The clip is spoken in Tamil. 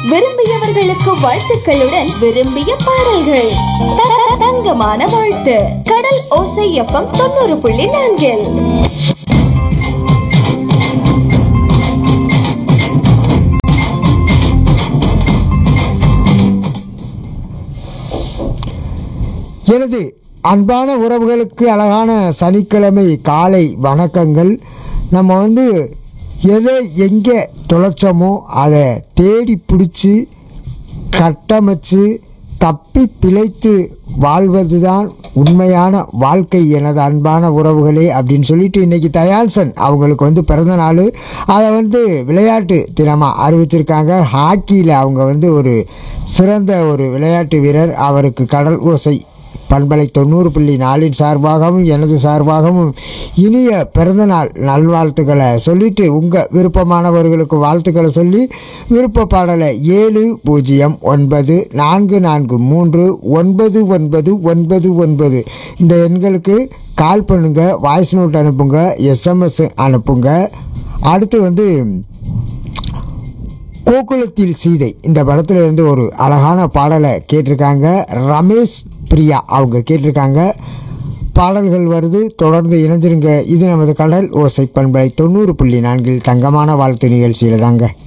விரும்பியவர்களுக்கு வாழ்த்துக்களுடன் விரும்பிய பாடல்கள் த- த- தங்கமான வாழ்த்து கடல் ஓசை எஃப்எம் தொண்ணூறு புள்ளி நான்கில் எனது அன்பான உறவுகளுக்கு அழகான சனிக்கிழமை காலை வணக்கங்கள் நம்ம வந்து எதை எங்கே தொலைச்சோமோ அதை தேடி பிடிச்சி கட்டமைச்சு தப்பி பிழைத்து வாழ்வது தான் உண்மையான வாழ்க்கை எனது அன்பான உறவுகளே அப்படின்னு சொல்லிட்டு இன்றைக்கி தயால்சன் அவங்களுக்கு வந்து பிறந்த நாள் அதை வந்து விளையாட்டு தினமாக அறிவிச்சிருக்காங்க ஹாக்கியில் அவங்க வந்து ஒரு சிறந்த ஒரு விளையாட்டு வீரர் அவருக்கு கடல் ஓசை பண்பலை தொண்ணூறு புள்ளி நாலின் சார்பாகவும் எனது சார்பாகவும் இனிய பிறந்தநாள் நல்வாழ்த்துக்களை சொல்லிட்டு உங்கள் விருப்பமானவர்களுக்கு வாழ்த்துக்களை சொல்லி விருப்ப பாடலை ஏழு பூஜ்ஜியம் ஒன்பது நான்கு நான்கு மூன்று ஒன்பது ஒன்பது ஒன்பது ஒன்பது இந்த எண்களுக்கு கால் பண்ணுங்க வாய்ஸ் நோட் அனுப்புங்க எஸ்எம்எஸ் அனுப்புங்க அடுத்து வந்து கோகுலத்தில் சீதை இந்த படத்துல இருந்து ஒரு அழகான பாடலை கேட்டிருக்காங்க ரமேஷ் பிரியா அவங்க கேட்டிருக்காங்க பாடல்கள் வருது தொடர்ந்து இணைஞ்சிருங்க இது நமது கடல் ஓசை பண்பலை தொண்ணூறு புள்ளி நான்கில் தங்கமான வாழ்த்து நிகழ்ச்சியில் தாங்க